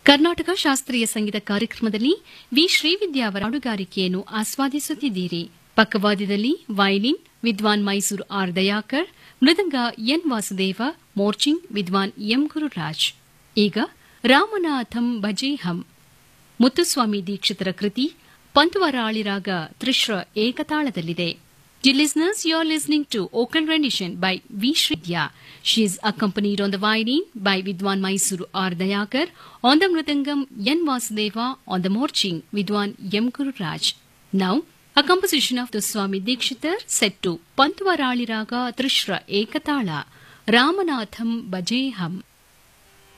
ಕರ್ನಾಟಕ ಶಾಸ್ತ್ರೀಯ ಸಂಗೀತ ಕಾರ್ಯಕ್ರಮದಲ್ಲಿ ವಿ ಶ್ರೀವಿದ್ಯಾ ಅವರ ಹಾಡುಗಾರಿಕೆಯನ್ನು ಆಸ್ವಾದಿಸುತ್ತಿದ್ದೀರಿ ಪಕ್ಕವಾದ್ಯದಲ್ಲಿ ವಯಲಿನ್ ವಿದ್ವಾನ್ ಮೈಸೂರು ಆರ್ ದಯಾಕರ್ ಮೃದಂಗ ಎನ್ ವಾಸುದೇವ ಮೋರ್ಚಿಂಗ್ ವಿದ್ವಾನ್ ಎಂ ಗುರುರಾಜ್ ಈಗ ರಾಮನಾಥಂ ಭಜೇಹಂ ಮುತ್ತುಸ್ವಾಮಿ ದೀಕ್ಷಿತರ ಕೃತಿ ಪಂತುವರಾಳಿರಾಗ ತ್ರಿಶ್ರ ಏಕತಾಳದಲ್ಲಿದೆ Dear listeners, you are listening to Okan rendition by V. Shridya. She is accompanied on the violin by Vidwan Mysuru R. Dayakar, on the mridangam N. Vasudeva, on the morching Vidwan M. Guru Raj. Now, a composition of the Swami Dikshitar set to Pantvarali Raga Trishra Ekatala, Ramanatham Bajeham.